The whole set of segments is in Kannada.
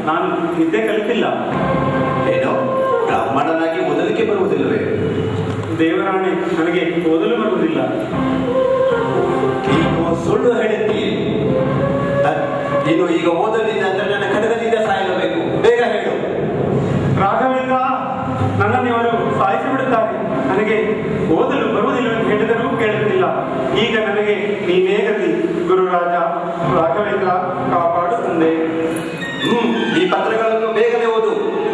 ನಾನು ನಿದ್ದೆ ಕಲಿತಿಲ್ಲ ಏನೋ ಬ್ರಾಹ್ಮಣನಾಗಿ ಓದಲಿಕ್ಕೆ ಬರುವುದಿಲ್ಲವೇ ದೇವರಾಣೆ ನನಗೆ ಓದಲು ಬರುವುದಿಲ್ಲ ನೀನು ಸುಳ್ಳು ಹೇಳುತ್ತೀಯ ಹ? ನೀನು ಈಗ ಓದಲಿಲ್ಲ ಅಂದ್ರೆ ನನ್ನ ಕಡಗದಿಂದ ಸಾಯಲೇಬೇಕು ಬೇಗ ಹೇಳು ರಾಘವೇಂದ್ರ ನನ್ನನ್ನು ಇವರು ಸಾಯಿಸಿ ಬಿಡುತ್ತಾರೆ ನನಗೆ ಓದಲು ಬರುವುದಿಲ್ಲ ಎಂದು ಹೇಳಿದರೂ ಕೇಳುತ್ತಿಲ್ಲ ಈಗ ನನಗೆ ನೀನೇ ಗತಿ ಗುರುರಾಜ ರಾಘವೇಂದ್ರ ಕಾಪಾಡು ತಂದೆ ಹ್ಮ್ ಈ ಪತ್ರಗಳನ್ನು ಬೇಗನೆ ಓದು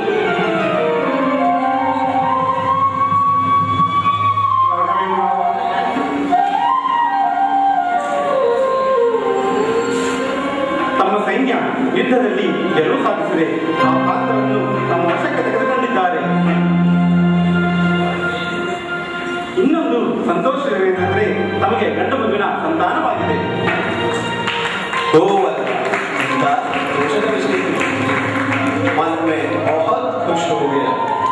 ತಮ್ಮ ಸೈನ್ಯ ಯುದ್ಧದಲ್ಲಿ ಗೆಲುವು ಸಾಧಿಸಿದೆ ಆ ಪ್ರಾಂತವನ್ನು ತಮ್ಮ ವಶಕ್ಕೆ ತೆಗೆದುಕೊಂಡಿದ್ದಾರೆ ಇನ್ನೊಂದು ಸಂತೋಷವೇನೆಂದರೆ ತಮಗೆ ಗಂಡು ಮಗುವಿನ ಸಂತಾನವಾಗಿದೆ ओ उनका रोशन विषय मन में बहुत खुश हो गया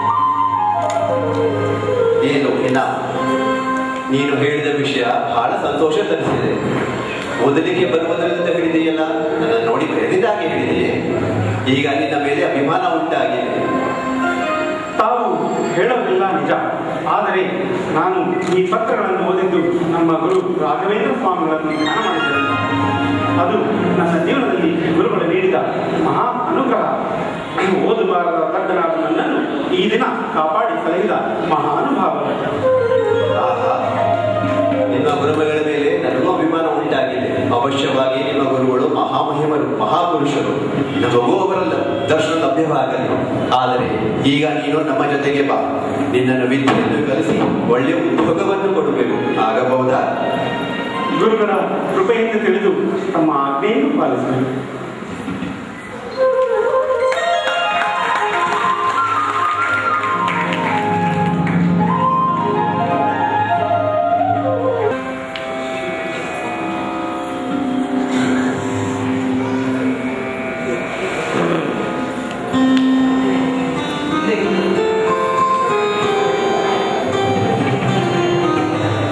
ಏನು ಇನ್ನ ನೀನು ಹೇಳಿದ ವಿಷಯ ಬಹಳ ಸಂತೋಷ ತರಿಸಿದೆ ಓದಲಿಕ್ಕೆ ಬರುವುದರಿಂದ ಹೇಳಿದೆಯಲ್ಲ ನನ್ನ ನೋಡಿ ಬೆಳೆದಿದ್ದಾಗೆ ಹೇಳಿದೆಯೇ ಈಗ ನಿನ್ನ ಮೇಲೆ ಅಭಿಮಾನ ಉಂಟಾಗಿದೆ ತಾವು ಹೇಳೋದಿಲ್ಲ ನಿಜ ಆದರೆ ನಾನು ಈ ಪತ್ರಗಳನ್ನು ಓದಿದ್ದು ನಮ್ಮ ಗುರು ರಾಘವೇಂದ್ರ ಸ್ವಾಮಿಗಳನ್ನು ಧ್ಯಾನ ಮಾಡಿದ್ದೇನೆ ಅದು ನನ್ನ ಜೀವನದಲ್ಲಿ ಗುರುಗಳು ನೀಡಿದ ಮಹಾ ಅನುಗ್ರಹ ಓದುಗಾರರ ತಕ್ಕನಾದ ನನ್ನನ್ನು ಈ ದಿನ ಕಾಪಾಡಿ ಸಲಹಿದ ಮಹಾನುಭಾವ ಆಹಾ ನಿಮ್ಮ ಗುರುಗಳ ಮೇಲೆ ನನಗೂ ಅಭಿಮಾನ ಉಂಟಾಗಿದೆ ಅವಶ್ಯವಾಗಿ ನಿಮ್ಮ ಗುರುಗಳು ಮಹಾಮಹಿಮರು ಮಹಾಪುರುಷರು ನಮಗೂ ಅವರ ಲ- ದರ್ಶನ ಲಭ್ಯವಾಗಲಿ ಆದರೆ ಈಗ ನೀನು ನಮ್ಮ ಜೊತೆಗೆ ಬಾ ನಿನ್ನನ್ನು ವಿದ್ಯೆಯನ್ನು ಕಲಿಸಿ ಒಳ್ಳೆಯ ಉದ್ಯೋಗವನ್ನು ಕೊಡಬೇಕು ಆಗಬಹುದಾ ಗುರುಗಳ ಕೃಪೆಯಿಂದ ತಿಳಿದು ತಮ್ಮ ಆಜ್ಞೆಯನ್ನು ಪಾಲಿಸಬೇಕು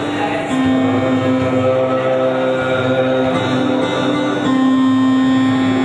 ಆ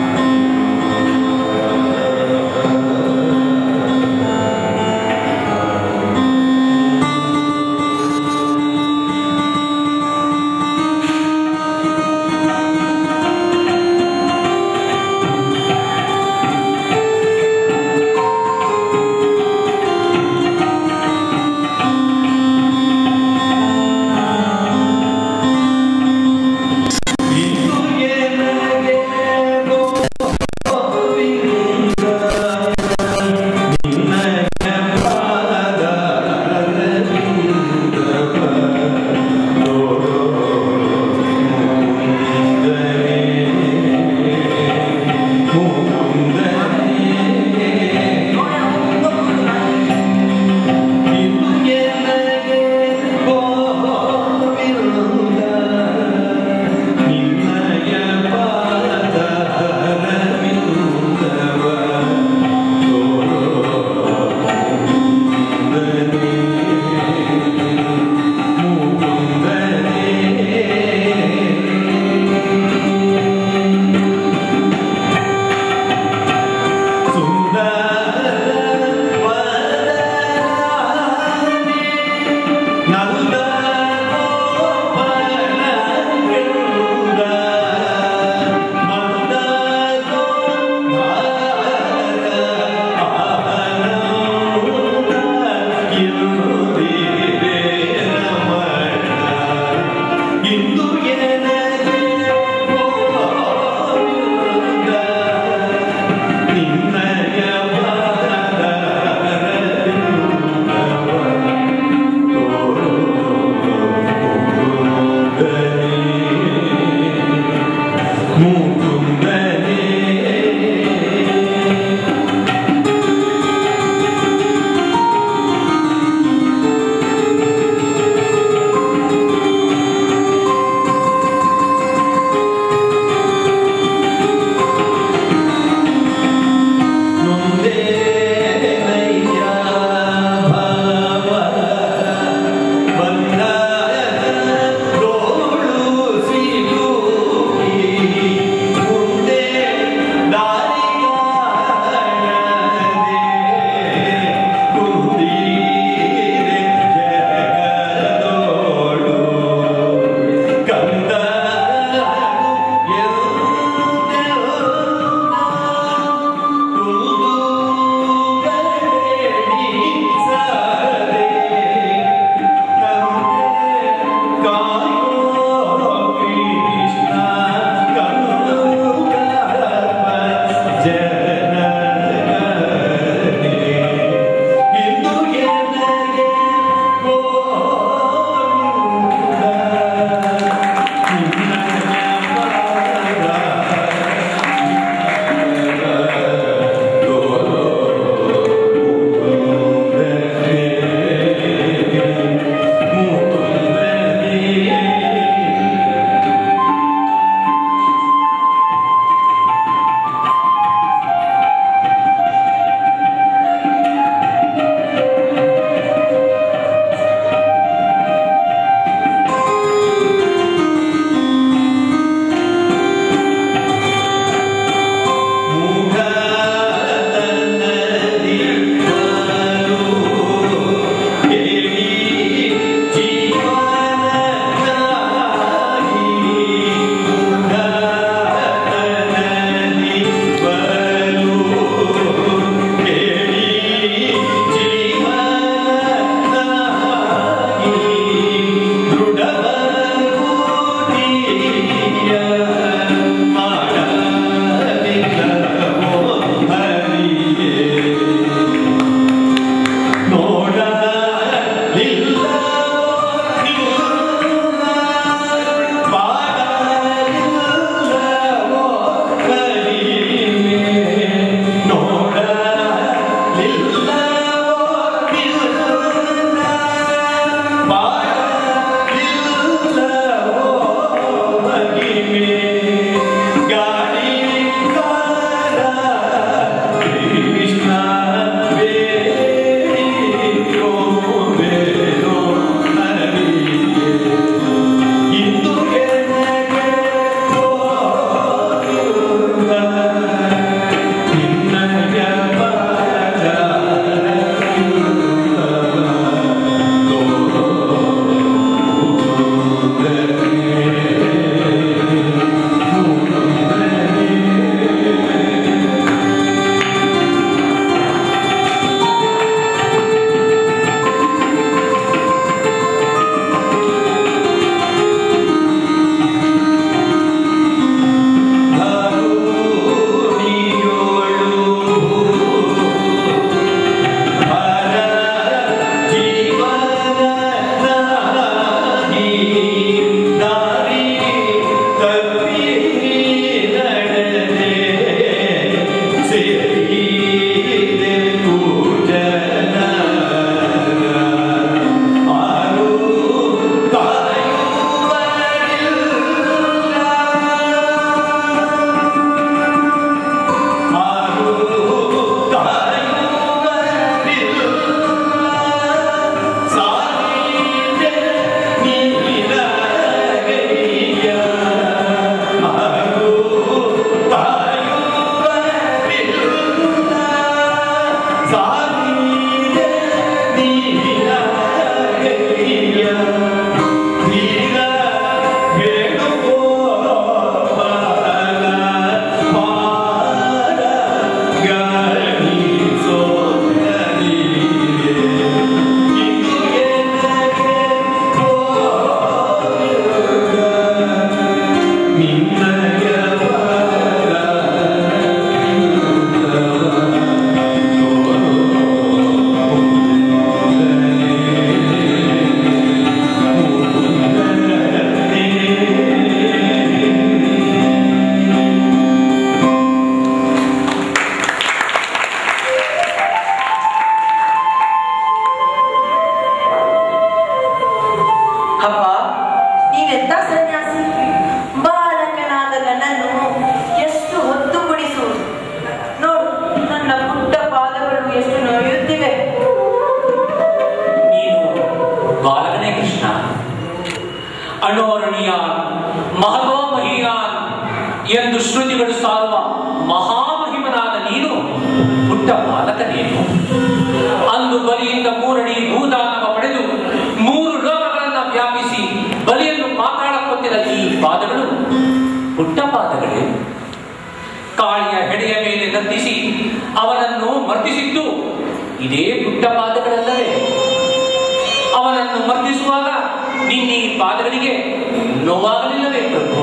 ಎಂದು ಶ್ರುತಿಗಳು ಸಾರುವ ಮಹಾಮಹಿಮನಾದ ನೀನು ಪುಟ್ಟ ಬಾಲಕನೇನು ಅಂದು ಬಲಿಯಿಂದ ಮೂರಡಿ ಭೂದಾನವ ಪಡೆದು ಮೂರು ಲೋಕಗಳನ್ನ ವ್ಯಾಪಿಸಿ ಬಲಿಯನ್ನು ಮಾತಾಡಕೊತ್ತಿದ ಈ ಪಾದಗಳು ಪುಟ್ಟ ಪಾದಗಳೇ ಕಾಳಿಯ ಹೆಡೆಯ ಮೇಲೆ ನಂದಿಸಿ ಅವನನ್ನು ಮರ್ದಿಸಿದ್ದು ಇದೇ ಪುಟ್ಟ ಪಾದಗಳಲ್ಲವೇ ಅವನನ್ನು ಮರ್ದಿಸುವಾಗ ನಿನ್ನೀ ಪಾದಗಳಿಗೆ ನೋವಾಗಲಿಲ್ಲವೇ ಪ್ರಭು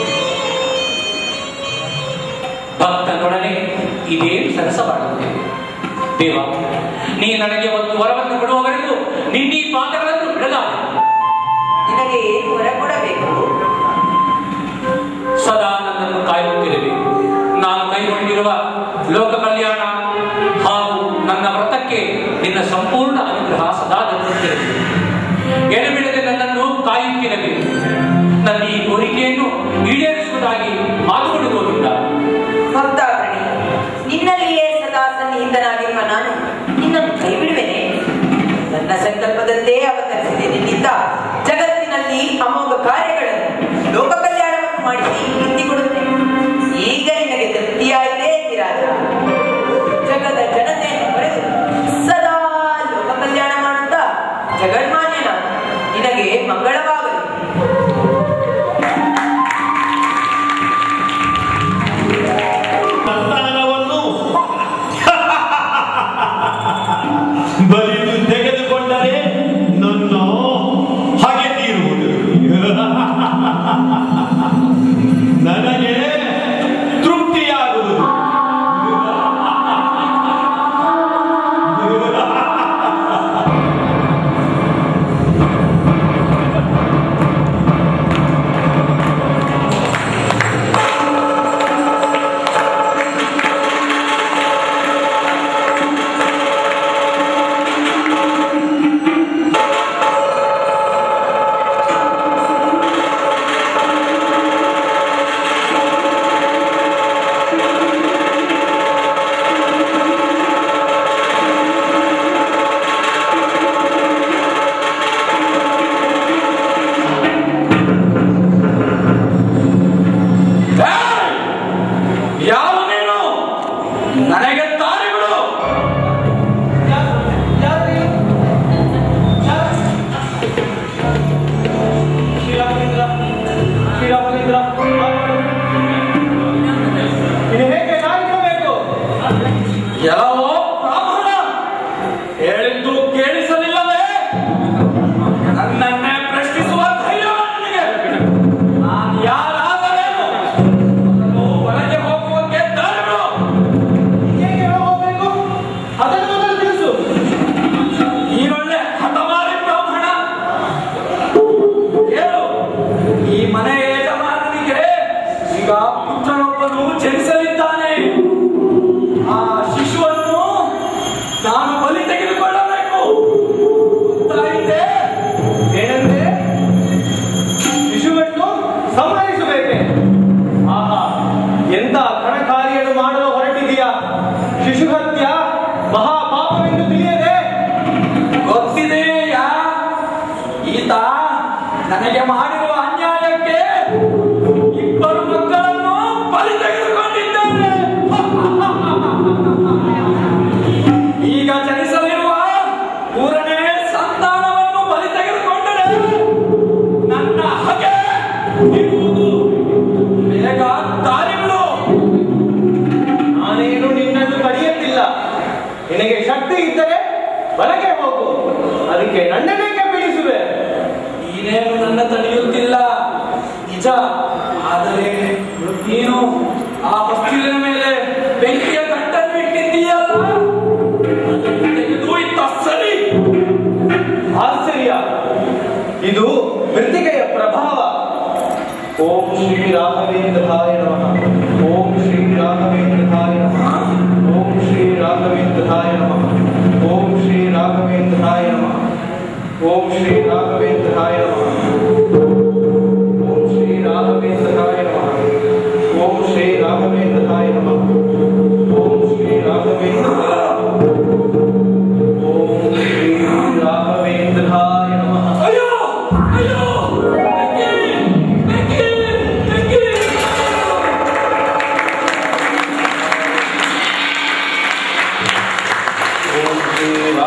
ಭಕ್ತನೊಡನೆ ಇದೇನು ಸರಸವಾಡುತ್ತೆ ದೇವ ನೀ ನನಗೆ ಒಂದು ವರವನ್ನು ಕೊಡುವವರೆಗೂ ನಿನ್ನೀ ಪಾದಗಳನ್ನು ಬಿಡಲಾರೆ ನಿನಗೆ ಏನು ಹೊರ ಕೊಡಬೇಕು ಸದಾ ನನ್ನನ್ನು ಕಾಯುತ್ತಿರಬೇಕು ನಾನು ಕೈಗೊಂಡಿರುವ ಲೋಕ ಕಲ್ಯಾಣ ಹಾಗೂ ನನ್ನ ವ್ರತಕ್ಕೆ ನಿನ್ನ ಸಂಪೂರ್ಣ ಅನುಗ್ರಹ ಸದಾ ದೊರೆಯುತ್ತಿರಬೇಕು ಎಡೆಬಿಡದೆ ನನ್ನನ್ನು ಕಾಯುತ್ತಿರಬೇಕು ನನ್ನ ಈ ಕೋರಿಕೆಯನ್ನು ಈಡೇರಿಸುವುದಾಗಿ ಮಾತುಗಳು ಗೋವಿಂದ ಭಕ್ತಾಗ್ರಣಿ ನಿನ್ನಲ್ಲಿಯೇ ಸದಾ ಸನ್ನಿಹಿತನಾಗಿರುವ ನಾನು ನಿನ್ನನ್ನು ಕೈ ಬಿಡುವೆನೆ ನನ್ನ ಸಂಕಲ್ಪದಂತೆ ಅವತರಿಸಿದೆ ನಿನ್ನಿಂದ ಜಗತ್ತಿನಲ್ಲಿ ಅಮೋಘ ಕಾರ್ಯಗಳನ್ನು ಲೋಕ ಕಲ್ಯಾಣವನ್ನು ಮಾಡಿಸಿ ಕೀರ್ತಿಗೊಡುತ್ತೇನೆ ಈಗ ನಿನಗೆ ತೃಪ್ತಿಯಾಯಿತೇ ತಿರಾಜ ಜಗದ ಜನತೆಯನ್ನು ಹೊರೆದು ಸದಾ ಲೋಕ ಕಲ್ಯಾಣ ಮಾಡುತ್ತಾ ಜಗನ್ಮಾನ್ಯನ ನಿನಗೆ ಮಂಗಳವಾಗಲಿ ಸಂತಾನವನ್ನು ಬಲಿದು ತೆಗೆದುಕೊಂಡರೆ ನನ್ನ ಹಾಗೆ ತೀರುವುದು ನನಗೆ ತೃಪ್ತಿಯಾಗುವುದು ಯಾವ ನೀನು ನನಗೆ ದಾರಿ ಬಿಡು ಎಲ್ಲವೋ ಬ್ರಾಹ್ಮಣ ಹೇಳಿದ್ದು ಕೇಳಿಸಲಿಲ್ಲವೇ ನನ್ನನ್ನೇ ಪ್ರಶ್ನಿಸುವ ಧೈರ್ಯ ನಿನಗೆ ನಾನು ಯಾರಾದರೇನು ಅದನ್ನು ಒಳಗೆ ಹೋಗುವಂತೆ ದಾರಿ ಬಿಡು ನೀನೊಳ್ಳೆ ಹಠಮಾರಿ ಬ್ರಾಹ್ಮಣ ಹೇಳು ಈ ಮನೆ ಯಜಮಾನನಿಗೆ ಈಗ ಪುತ್ರನೊಬ್ಬನು ಜನಿಸಲಿದ್ದಾನೆ ಆ ಶಿಶುವನ್ನು ನಾನು ಬಲಿ ತೆಗೆದುಕೊಳ್ಳಬೇಕು ಗೊತ್ತಾಯಿತೆ ಏನಂದ್ರೆ ಶಿಶುವನ್ನು ಸಂಹರಿಸಬೇಕೆ ಆಹಾ ಎಂತ ಕಣಕಾರ್ಯವನ್ನು ಮಾಡಲು ಹೊರಟಿದೆಯಾ ಶಿಶು ಹತ್ಯ ಮಹಾಪಾಪವೆಂದು ತಿಳಿಯದೆ ಗೊತ್ತಿದೆಯಾ ಈತ ನನಗೆ ಮಾಡಿರುವ ಅನ್ಯಾಯಕ್ಕೆ ಇಬ್ಬರು ಮಕ್ಕಳನ್ನು ಬಲಿ ತೆಗೆದುಕೊಂಡಿದ್ದಾನೆ ಈಗ ಜನಿಸಲಿರುವ ಮೂರನೇ ಸಂತಾನವನ್ನು ಬಲಿ ತೆಗೆದುಕೊಂಡರೆ ನನ್ನ ಹಗೆ ಇರುವುದು ಬೇಗ ದಾರಿ ಬಿಡು ನಾನೇನು ನಿನ್ನನ್ನು ತಡೆಯುತ್ತಿಲ್ಲ ನಿನಗೆ ಶಕ್ತಿ ಇದ್ದರೆ ಒಳಗೆ ಹೋಗು ಅದಕ್ಕೆ ನನ್ನನ್ನೇಕೆ ಬೀಳಿಸುವೆ ನೀನೇನು ನನ್ನ ತಡೆಯುತ್ತಿಲ್ಲ ನಿಜ ಆದರೆ ನೀನು ಆ ವಸ್ತುವಿನ ಮೇಲೆ ಬೆಂಕಿಯ ಗಂಟನ್ನು ಇಟ್ಟಿದ್ದೀಯಲ್ಲ ಅದನ್ನು ತೆಗೆದು ಇತ್ತ ಸರಿ ಆಶ್ಚರ್ಯ ಇದು ಮೃತ್ತಿಕೆಯ ಪ್ರಭಾವ ಓಂ ಶ್ರೀ ರಾಘವೇಂದ್ರಾಯ ನಮಃ ಓಂ ಶ್ರೀ ರಾಘವೇಂದ್ರಾಯ ನಮಃ ಓಂ ಶ್ರೀ ರಾಘವೇಂದ್ರಾಯ ನಮಃ ಓಂ ಶ್ರೀ ರಾಘವೇಂದ್ರಾಯ ನಮಃ ಓಂ ಶ್ರೀ ರಾಘವೇಂದ್ರಾಯ ನಮಃ ಓಂ ಶ್ರೀ ರಾಘವೇಂದ್ರಾಯ ನಮಃ ಓಂ ಶ್ರೀ ರಾಘವೇಂದ್ರಾಯ ನಮಃ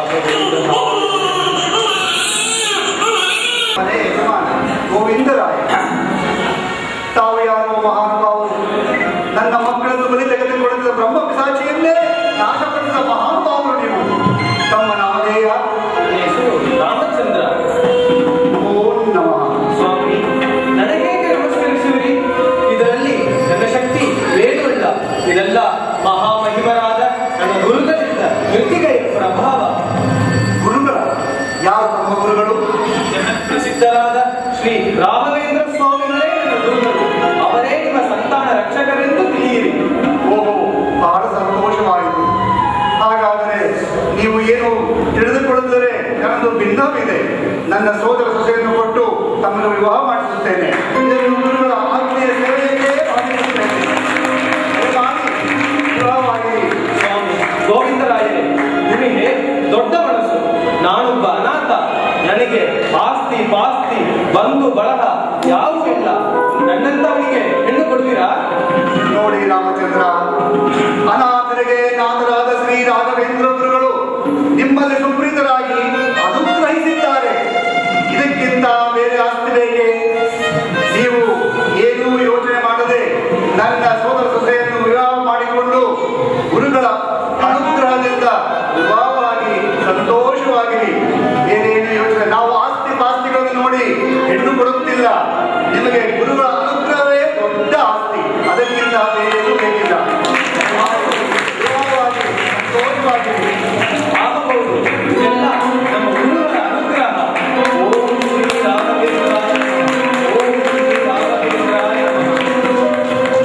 ಮನೆ ಯಜಮಾನ ಗೋವಿಂದರಾಯ ತಾವು ಯಾರೋ ಮಹಾನುಭಾವರು ನನ್ನ ಮಕ್ಕಳನ್ನು ಬಲಿ ತೆಗೆದುಕೊಳ್ಳುತ್ತಿದ್ದ ಬ್ರಹ್ಮ ಪಿಸಾಚಿಯನ್ನೇ ನಾಶಪಡಿಸಿದ ಮಹಾನುಭಾವರು ನೀವು ತಮ್ಮ ನಾಮಧೇಯ ನನ್ನ ಹೆಸರು ರಾಮಚಂದ್ರ ಓಂ ನಮಃ ಸ್ವಾಮಿ ನನಗೇಕೆ ನಮಸ್ಕರಿಸುವಿರಿ ಇದರಲ್ಲಿ ನನ್ನ ಶಕ್ತಿ ಏನೂ ಇಲ್ಲ ಇದೆಲ್ಲ ಮಹಾಮಹಿಮರಾದ ನನ್ನ ಗುರುಗಳಿಂದ ಮೃತ್ತಿಗೆಯ ಪ್ರಭಾವ ಗುರುಗಳ ಯಾರು ತಮ್ಮ ಗುರುಗಳು ಪ್ರಸಿದ್ಧರಾದ ಶ್ರೀ ರಾಘವೇಂದ್ರ ಸ್ವಾಮಿಗಳೇ ನನ್ನ ಗುರುಗಳು ಅವರೇ ನಿಮ್ಮ ಸಂತಾನ ರಕ್ಷಕರೆಂದು ತಿಳಿಯಿರಿ ಓಹೋ ಬಹಳ ಸಂತೋಷವಾಯಿತು ಹಾಗಾದರೆ ನೀವು ಏನು ತಿಳಿದುಕೊಳ್ಳುತ್ತದೆ ನನ್ನದು ಭಿನ್ನವಿದೆ ನನ್ನ ಸೋದರ ಸೊಸೆಯನ್ನು ಕೊಟ್ಟು ತಮ್ಮನ್ನು ವಿವಾಹ ಮಾಡಿಸುತ್ತೇನೆ ಇದನ್ನು ಗುರುಗಳ ಆತ್ಮೀಯ ಸೇವೆಯನ್ನೇ ಮಾಡಿಸುತ್ತೇನೆ ದಯಮಾಡಿ ವಿವಾಹವಾಗಿರಿ ಸ್ವಾಮಿ ಗೋವಿಂದರಾಯರೇ ನಿಮಗೆ ದೊಡ್ಡ ಮನಸ್ಸು ನಾನೊಬ್ಬ ಅನಾಥ ನನಗೆ ಆಸ್ತಿ ಪಾಸ್ತಿ ಬಂಧು ಬಳಗ ಯಾವೂ ಇಲ್ಲ ನನ್ನಂತವನಿಗೆ ಹೆಣ್ಣು ಕೊಡುವಿರಾ ನೋಡಿ ರಾಮಚಂದ್ರ ಅನಾಥರಿಗೆ ನಾಥರಾದ ಶ್ರೀ ರಾಘವೇಂದ್ರ ಗುರುಗಳು ನಿಮ್ಮಲ್ಲಿ ಸುಪ್ರೀತರಾಗಿ ಅನುಗ್ರಹಿಸಿದ್ದಾರೆ ಇದಕ್ಕಿಂತ ಬೇರೆ ಆಸ್ತಿ ಬೇಕೆ ನೀವು ಏನೂ ಯೋಚನೆ ಮಾಡದೆ ನನ್ನ ಸೋದರ ಸೊಸೆಯನ್ನು ವಿವಾಹ ಮಾಡಿಕೊಂಡು ಗುರುಗಳ ಅನುಗ್ರಹದಿಂದ ವಿವಾಹವಾಗಿ ಸಂತೋಷವಾಗಿರಿ ಏನೇನು ಯೋಚನೆ ನಾವು ಆಸ್ತಿ ಪಾಸ್ತಿಗಳನ್ನು ನೋಡಿ ಹೆಣ್ಣು ಕೊಡುತ್ತಿಲ್ಲ ನಿಮಗೆ ಗುರುಗಳ ಅನುಗ್ರಹವೇ ದೊಡ್ಡ ಆಸ್ತಿ ಅದಕ್ಕಿಂತ ಬೇರೇನೂ ಬೇಕಿಲ್ಲ ವಿವಾಹವಾಗಿ ಸಂತೋಷವಾಗಿರಿ ಆಗಬಹುದು ಇದೆಲ್ಲ ನಮ್ಮ ಗುರುಗಳ ಅನುಗ್ರಹ ಓಂ ಶ್ರೀ ರಾಘವೇಂದ್ರಾಯ ಓಂ ಶ್ರೀ ರಾಘವೇಂದ್ರಾಯ ನಮಃ.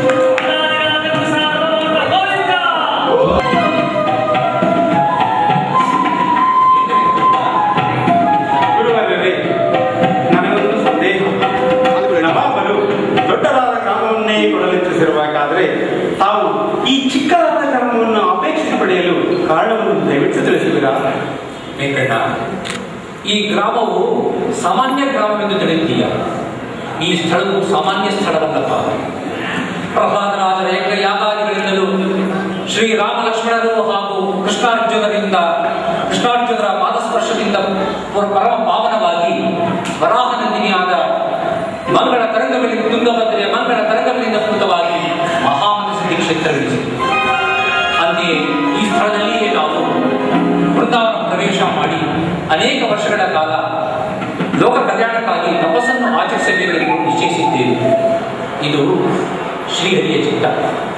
ಗುರುವರೇ ನನಗೊಂದು ಸಂದೇಹ ನವಾಬರು ದೊಡ್ಡದಾದ ಗ್ರಾಮವನ್ನೇ ಕೊಡಲಿಚ್ಛಿಸಿರಬೇಕಾದ್ರೆ ತಾವು ಈ ಚಿಕ್ಕದಾದ ಗ್ರಾಮವನ್ನು ಅಪೇಕ್ಷಿಸಿ ಪಡೆಯಲು ಕಾರಣವನ್ನು ದಯವಿಟ್ಟು ತಿಳಿಸುವಿರಾ ವೆಂಕಣ್ಣ ಈ ಗ್ರಾಮವು ಸಾಮಾನ್ಯ ಗ್ರಾಮವೆಂದು ತಿಳಿದೀಯ ಈ ಸ್ಥಳವು ಸಾಮಾನ್ಯ ಸ್ಥಳವಲ್ಲಪ್ಪ ಪ್ರಹ್ಲಾದರಾಜರ ಯಜ್ಞ ಯಾಗಾದಿಗಳಿಂದಲೂ ಶ್ರೀರಾಮ ಲಕ್ಷ್ಮಣರು ಹಾಗೂ ಕೃಷ್ಣಾರ್ಜುನರಿಂದ ಕೃಷ್ಣಾರ್ಜುನರ ಪಾದಸ್ಪರ್ಶದಿಂದ ಪರ- ಪರಮ ಪಾವನವಾಗಿ ವರಾಹ ನಂದಿನಿಯಾದ ಮಂಗಳ ತರಂಗಗಳಿಂದ ತುಂಗಭದ್ರೆಯ ಮಂಗಳ ತರಂಗಗಳಿಂದ ಪೂತವಾಗಿ ಮಹಾಮನಸಿದ್ಧಿ ಕ್ಷೇತ್ರಗಳಿಸಿತು ಅಂತೆಯೇ ಈ ಸ್ಥಳದಲ್ಲಿಯೇ ನಾವು ವೃಂದಾವನ ಪ್ರವೇಶ ಮಾಡಿ ಅನೇಕ ವರ್ಷಗಳ ಕಾಲ ಲೋಕ ಕಲ್ಯಾಣಕ್ಕಾಗಿ ತಪಸ್ಸನ್ನು ಆಚರಿಸಬೇಕೆಂದು ನಿಶ್ಚಯಿಸಿದ್ದೇವೆ ಇದು ಶ್ರೀಹರಿಯ ಚಿತ್ತ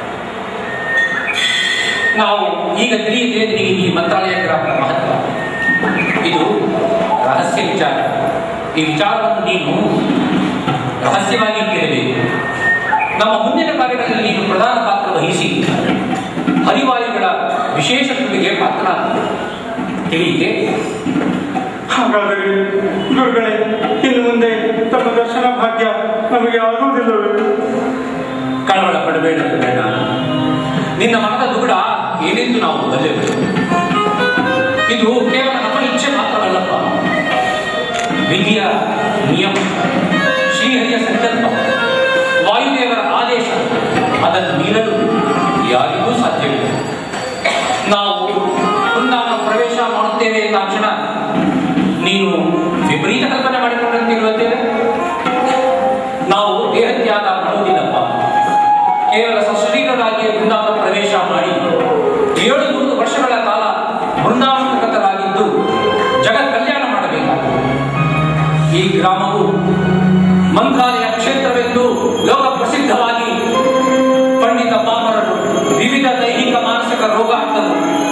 ನಾವು ಈಗ ತಿಳಿಯದೆ ನಿನಗೆ ಈ ಮಂತ್ರಾಲಯ ಗ್ರಾಮದ ಮಹತ್ವ ಇದು ರಹಸ್ಯ ವಿಚಾರ ಈ ವಿಚಾರವನ್ನು ನೀನು ರಹಸ್ಯವಾಗಿ ಇಟ್ಟಿರಬೇಕು ನಮ್ಮ ಮುಂದಿನ ಕಾರ್ಯಗಳಲ್ಲಿ ನೀನು ಪ್ರಧಾನ ಪಾತ್ರ ವಹಿಸಿ ಹರಿವಾಯುಗಳ ವಿಶೇಷ ಕೃಪೆಗೆ ಪಾತ್ರ ತಿಳಿಯಿತೆ ಹಾಗಾದರೆ ಗುರುಗಳೇ ಇನ್ನು ಮುಂದೆ ತಮ್ಮ ದರ್ಶನ ಭಾಗ್ಯ ನಮಗೆ ಆಗುವುದಿಲ್ಲವೇ ಕಳವಳ ಪಡಬೇಡ ಬೇಡ ನಿನ್ನ ಮನದ ದುಗುಡ ಏನೆಂದು ನಾವು ಬಲ್ಲೆವು ಇದು ಕೇವಲ ನಮ್ಮ ಇಚ್ಛೆ ಮಾತ್ರವಲ್ಲಪ್ಪ ವಿಧಿಯ ನಿಯಮ ಶ್ರೀಹರಿಯ ಸಂಕಲ್ಪ ವಾಯುದೇವರ ಆದೇಶ ಅದನ್ನು ಮೀರಲು ಯಾರಿಗೂ ಸಾಧ್ಯವಿಲ್ಲ ನಾವು ವೃಂದಾವನ ಪ್ರವೇಶ ಮಾಡುತ್ತೇವೆ ಎಂದಾಕ್ಷಣ ನೀನು ವಿಪರೀತ ಕಲ್ಪನೆ ಮಾಡಿಕೊಂಡಂತೆ ಇರುತ್ತೇವೆ ನಾವು ದೇಹತ್ಯಾಗ ಮಾಡುವುದಿಲ್ಲಪ್ಪ ಕೇವಲ ಸಶರೀರರಾಗಿ ಬೃಂದಾವನ ಪ್ರವೇಶ ಮಾಡಿ ಏಳು ನೂರು ವರ್ಷಗಳ ಕಾಲ ಬೃಂದಾವನಗತರಾಗಿದ್ದು ಜಗತ್ ಕಲ್ಯಾಣ ಮಾಡಬೇಕಾಗಿದೆ ಈ ಗ್ರಾಮವು ಮಂತ್ರಾಲಯ ಕ್ಷೇತ್ರವೆಂದು ಲೋಕ ಪ್ರಸಿದ್ಧವಾಗಿ ಪಂಡಿತ ಪಾಮರರು ವಿವಿಧ ದೈಹಿಕ ಮಾನಸಿಕ ರೋಗಾರ್ಥರು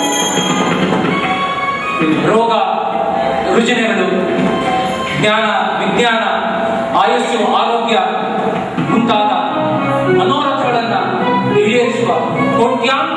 ರೋಗ ರುಜಿನಗಳು ಜ್ಞಾನ ವಿಜ್ಞಾನ ಆಯುಸ್ಸು ಆರೋಗ್ಯ ಮುಂತಾದ ಮನೋರಥಗಳನ್ನು ಈಡೇರಿಸುವ ಕೋಟ್ಯಾಂತರ